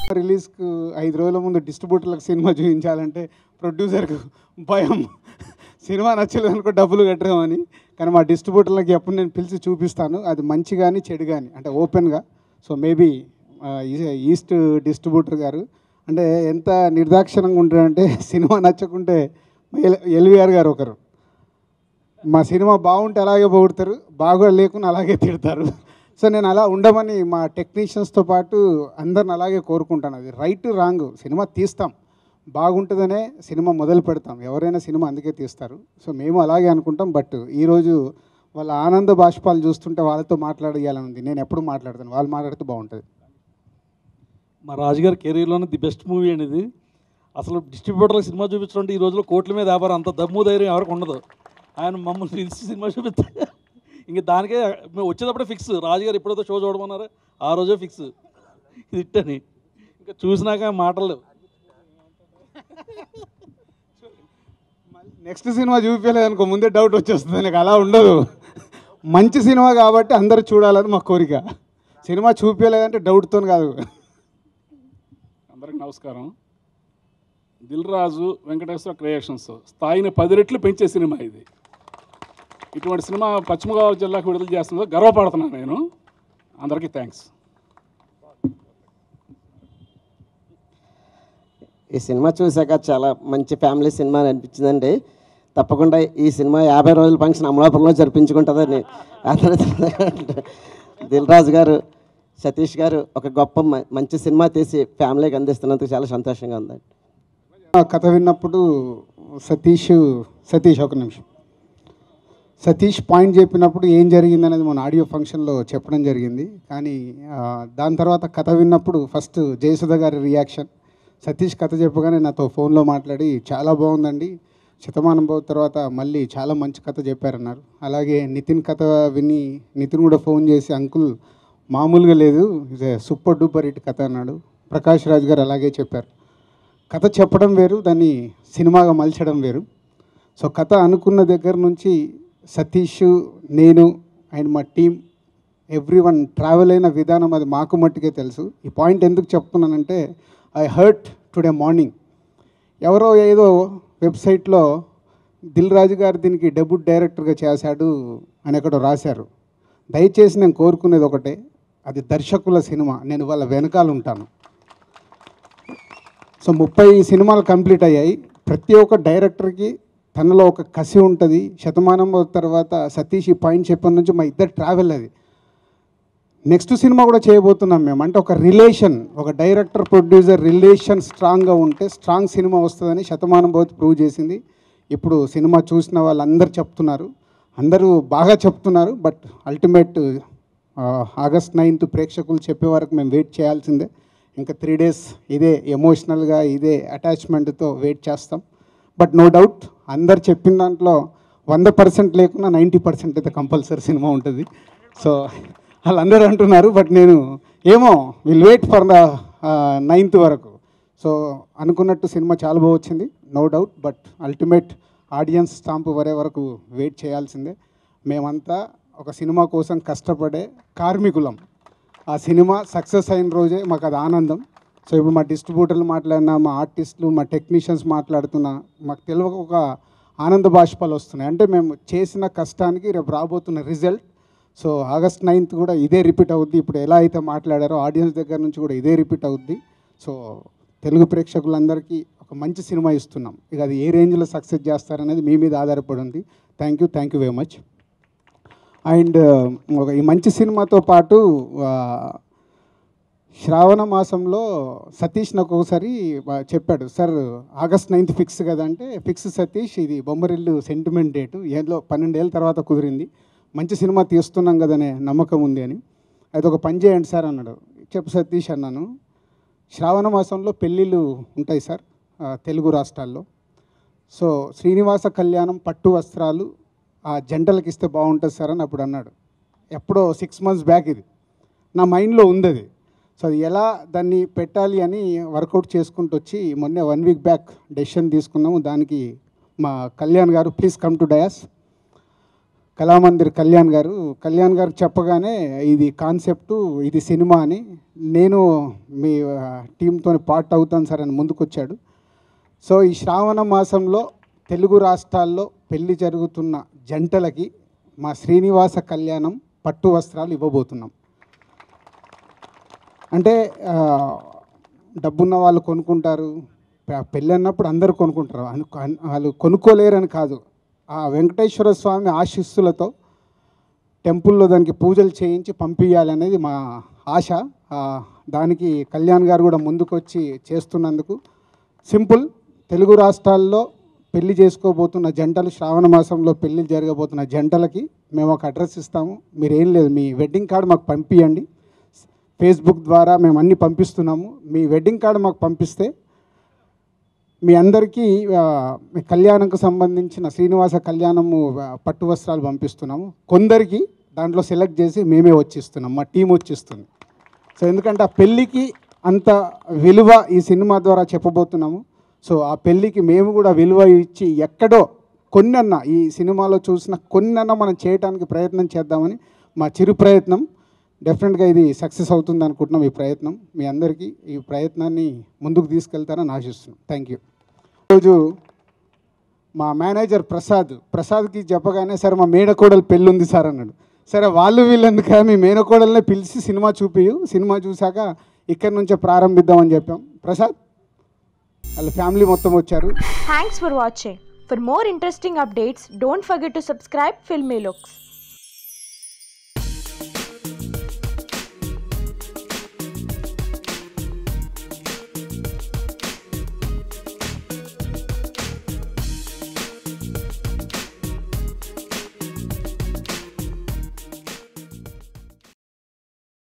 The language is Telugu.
రిలీజ్కు ఐదు రోజుల ముందు డిస్ట్రిబ్యూటర్లకు సినిమా చూపించాలంటే ప్రొడ్యూసర్కు భయం సినిమా నచ్చలేదు అనుకో డబ్బులు కట్టరామని కానీ మా డిస్ట్రిబ్యూటర్లకి ఎప్పుడు నేను పిలిచి చూపిస్తాను అది మంచి కానీ చెడు కానీ అంటే ఓపెన్గా సో మేబీ ఈస్ట్ డిస్ట్రిబ్యూటర్ గారు అంటే ఎంత నిర్దాక్షిణంగా ఉంటారంటే సినిమా నచ్చకుంటే ఎల్ ఎల్విఆర్ గారు ఒకరు మా సినిమా బాగుంటే అలాగే పొగుడతారు బాగా లేకుండా అలాగే తిడతారు సో నేను అలా ఉండమని మా టెక్నీషియన్స్తో పాటు అందరిని అలాగే కోరుకుంటాను అది రైట్ రాంగ్ సినిమా తీస్తాం బాగుంటుందనే సినిమా మొదలు పెడతాం ఎవరైనా సినిమా అందుకే తీస్తారు సో మేము అలాగే అనుకుంటాం బట్ ఈరోజు వాళ్ళ ఆనంద బాష్పాలు చూస్తుంటే వాళ్ళతో మాట్లాడేయాలని ఉంది నేను ఎప్పుడు మాట్లాడతాను వాళ్ళు మాట్లాడితే బాగుంటుంది మా రాజుగారి కెరీర్లోనే ది బెస్ట్ మూవీ అండి ఇది అసలు డిస్ట్రిబ్యూటర్లకు సినిమా చూపించడం ఈ రోజుల్లో కోట్ల మీద వ్యాపారం అంత దమ్ము ధైర్యం ఎవరికి ఉండదు ఆయన మమ్మల్ని పిలిచి సినిమా చూపిస్తే ఇంక దానికే మేము వచ్చేటప్పుడే ఫిక్స్ రాజుగారు ఎప్పుడైతే షో చూడమన్నారో ఆ రోజే ఫిక్స్ ఇది ఇట్టని ఇంకా చూసినాక మాటలు లేవు నెక్స్ట్ సినిమా చూపించలేదు అనుకో ముందే డౌట్ వచ్చేస్తుంది నాకు అలా ఉండదు మంచి సినిమా కాబట్టి అందరూ చూడాలని మా కోరిక సినిమా చూపించలేదంటే డౌట్తో కాదు అందరికి నమస్కారం దిల్ రాజు వెంకటేశ్వర క్రియేషన్స్ స్థాయిని పది రెట్లు పెంచే సినిమా ఇది ఇటువంటి సినిమా పశ్చిమ గోదావరి జిల్లాకు విడుదల చేస్తుందో గర్వపడుతున్నాను నేను అందరికీ థ్యాంక్స్ ఈ సినిమా చూశాక చాలా మంచి ఫ్యామిలీ సినిమా అని అనిపించిందండి తప్పకుండా ఈ సినిమా యాభై రోజుల ఫంక్షన్ అమలాపురంలో జరిపించుకుంటుందని అందరూ దిల్ రాజు గారు సతీష్ గారు ఒక గొప్ప మ- మంచి సినిమా తీసి ఫ్యామిలీకి అందిస్తున్నందుకు చాలా సంతోషంగా ఉందండి ఆ కథ విన్నప్పుడు సతీష్ సతీష్ ఒక నిమిషం సతీష్ పాయింట్ చెప్పినప్పుడు ఏం జరిగింది అనేది మన ఆడియో ఫంక్షన్లో చెప్పడం జరిగింది కానీ ఆ, దాని తర్వాత కథ విన్నప్పుడు ఫస్ట్ జయసుధ గారి రియాక్షన్ సతీష్ కథ చెప్పగానే నాతో ఫోన్లో మాట్లాడి చాలా బాగుందండి శతమానం బావు తర్వాత మళ్ళీ చాలా మంచి కథ చెప్పారన్నారు అలాగే నితిన్ కథ విని నితిన్ కూడా ఫోన్ చేసి అంకుల్ మామూలుగా లేదు ఇదే సూపర్ డూపర్ హిట్ కథ అన్నాడు ప్రకాష్ రాజ్ గారు అలాగే చెప్పారు కథ చెప్పడం వేరు దాన్ని సినిమాగా మలచడం వేరు సో కథ అనుకున్న దగ్గర నుంచి సతీష్ నేను అండ్ మా టీం ఎవ్రీ వన్ ట్రావెల్ అయిన విధానం అది మాకు మట్టుకే తెలుసు ఈ పాయింట్ ఎందుకు చెప్తున్నానంటే ఐ హర్ట్ టుడే మార్నింగ్ ఎవరో ఏదో వెబ్సైట్లో దిల్ రాజు గారు దీనికి డెబ్యూట్ డైరెక్టర్గా చేశాడు అని ఎక్కడో రాశారు దయచేసి నేను కోరుకునేది ఒకటే అది దర్శకుల సినిమా నేను వాళ్ళ వెనకాల ఉంటాను సో ముప్పై సినిమాలు కంప్లీట్ అయ్యాయి ప్రతి ఒక్క డైరెక్టర్కి తనలో ఒక కసి ఉంటుంది శతమానం తర్వాత సతీష్ ఈ పాయింట్ చెప్పిన నుంచి మా ఇద్దరు ట్రావెల్ అది నెక్స్ట్ సినిమా కూడా చేయబోతున్నాం మేము అంటే ఒక రిలేషన్ ఒక డైరెక్టర్ ప్రొడ్యూసర్ రిలేషన్ స్ట్రాంగ్గా ఉంటే స్ట్రాంగ్ సినిమా వస్తుందని శతమానం భవతి ప్రూవ్ చేసింది ఇప్పుడు సినిమా చూసిన వాళ్ళందరూ చెప్తున్నారు అందరూ బాగా చెప్తున్నారు బట్ అల్టిమేట్ ఆగస్ట్ నైన్త్ ప్రేక్షకులు చెప్పే వరకు మేము వెయిట్ చేయాల్సిందే ఇంకా త్రీ డేస్ ఇదే ఎమోషనల్గా ఇదే అటాచ్మెంట్తో వెయిట్ చేస్తాం బట్ నో డౌట్ అందరు చెప్పిన దాంట్లో వంద పర్సెంట్ లేకున్నా నైంటీ పర్సెంట్ అయితే కంపల్సరీ సినిమా ఉంటుంది సో వాళ్ళందరూ అంటున్నారు బట్ నేను ఏమో will wait for the ninth వరకు సో అనుకున్నట్టు సినిమా చాలా బాగా వచ్చింది no doubt but ultimate audience stamp వరే వరకు వెయిట్ చేయాల్సిందే మేమంతా ఒక సినిమా కోసం కష్టపడే కార్మికులం ఆ సినిమా సక్సెస్ అయిన రోజే మాకు అది ఆనందం సో ఇప్పుడు మా డిస్ట్రిబ్యూటర్లు మాట్లాడినా మా ఆర్టిస్టులు మా టెక్నీషియన్స్ మాట్లాడుతున్నా మాకు తెలియక ఒక ఆనంద బాష్పాలు వస్తున్నాయి అంటే మేము చేసిన కష్టానికి రేపు రాబోతున్న రిజల్ట్ సో ఆగస్ట్ నైన్త్ కూడా ఇదే రిపీట్ అవుద్ది ఇప్పుడు ఎలా అయితే మాట్లాడారో ఆడియన్స్ దగ్గర నుంచి కూడా ఇదే రిపీట్ అవుద్ది సో తెలుగు ప్రేక్షకులందరికీ ఒక మంచి సినిమా ఇస్తున్నాం ఇక అది ఏ రేంజ్లో సక్సెస్ చేస్తారనేది మీ మీద ఆధారపడి ఉంది thank you thank you very much and ఒక ఈ మంచి సినిమాతో పాటు ఆ, శ్రావణ మాసంలో సతీష్ నాకు ఒకసారి ఆ, చెప్పాడు సార్ ఆగస్ట్ నైన్త్ ఫిక్స్ కదా అంటే ఫిక్స్ సతీష్ ఇది బొమ్మరిల్లు సెంటిమెంట్ డేటు ఏదో పన్నెండేళ్ళ తర్వాత కుదిరింది మంచి సినిమా తీస్తున్నాం కదనే నమ్మకం ఉంది అని అయితే ఒక పని చేయండి సార్ అన్నాడు చెప్పు సతీష్ అన్నాను శ్రావణ మాసంలో పెళ్ళిళ్ళు ఉంటాయి సార్ ఆ, తెలుగు రాష్ట్రాల్లో సో శ్రీనివాస కళ్యాణం పట్టు వస్త్రాలు ఆ జంటలకు ఇస్తే బాగుంటుంది సార్ అని అప్పుడు అన్నాడు ఎప్పుడో సిక్స్ మంత్స్ బ్యాక్ ఇది నా మైండ్లో ఉంది అది సో అది ఎలా దాన్ని పెట్టాలి అని వర్కౌట్ చేసుకుంటూ వచ్చి మొన్నే వన్ వీక్ బ్యాక్ డెసిషన్ తీసుకున్నాము దానికి మా Kalyan garu please come to dais Kalamandir Kalyan garu Kalyan గారు చెప్పగానే ఇది కాన్సెప్టు ఇది సినిమా అని నేను మీ టీంతో పార్ట్ అవుతాను సార్ అని ముందుకొచ్చాడు సో ఈ శ్రావణ మాసంలో తెలుగు రాష్ట్రాల్లో పెళ్లి జరుగుతున్న జంటలకి మా శ్రీనివాస కళ్యాణం పట్టు వస్త్రాలు ఇవ్వబోతున్నాం అంటే ఆ, డబ్బున్న వాళ్ళు కొనుక్కుంటారు పె- పెళ్ళి అన్నప్పుడు అందరూ కొనుక్కుంటారు అను- అన్- వాళ్ళు కొనుక్కోలేరని కాదు ఆ వెంకటేశ్వర స్వామి ఆశీస్సులతో టెంపుల్లో దానికి పూజలు చేయించి పంపించాలనేది మా ఆశ ఆ, దానికి కళ్యాణ్ గారు కూడా ముందుకొచ్చి చేస్తున్నందుకు సింపుల్ తెలుగు రాష్ట్రాల్లో పెళ్లి చేసుకోబోతున్న జంటలు శ్రావణ మాసంలో పెళ్లి జరగబోతున్న జంటలకి మేము ఒక అడ్రస్ ఇస్తాము మీరు ఏం లేదు మీ వెడ్డింగ్ కార్డు మాకు పంపించండి ఫేస్బుక్ ద్వారా మేము అన్ని పంపిస్తున్నాము మీ వెడ్డింగ్ కార్డు మాకు పంపిస్తే మీ అందరికీ ఆ, మీ కళ్యాణంకు సంబంధించిన శ్రీనివాస కళ్యాణము ఆ, పట్టు వస్త్రాలు పంపిస్తున్నాము కొందరికి దాంట్లో సెలెక్ట్ చేసి మేమే వచ్చిస్తున్నాం మా టీం వచ్చిస్తుంది సో ఎందుకంటే ఆ పెళ్ళికి అంత విలువ ఈ సినిమా ద్వారా చెప్పబోతున్నాము సో ఆ పెళ్ళికి మేము కూడా విలువ ఇచ్చి ఎక్కడో కొన్నన్న ఈ సినిమాలో చూసిన కొన్నన్న మనం చేయడానికి ప్రయత్నం చేద్దామని మా చిరు ప్రయత్నం డెఫినెట్గా ఇది సక్సెస్ అవుతుంది అనుకుంటున్నాం ఈ ప్రయత్నం మీ అందరికీ ఈ ప్రయత్నాన్ని ముందుకు తీసుకెళ్తారని ఆశిస్తున్నాం థ్యాంక్ యూ ఈరోజు మా మేనేజర్ ప్రసాద్ ప్రసాద్కి చెప్పగానే సరే మా మేనకోడలు పెళ్ళి ఉంది సార్ అన్నాడు సరే వాళ్ళు వీళ్ళెందుక మీ మేనకోడల్నే పిలిచి సినిమా చూపియు సినిమా చూశాక ఇక్కడి నుంచే ప్రారంభిద్దామని చెప్పాం ప్రసాద్ వాళ్ళ ఫ్యామిలీ మొత్తం వచ్చారు Thanks for watching. For more interesting updates, don't forget to subscribe Filmy Looks.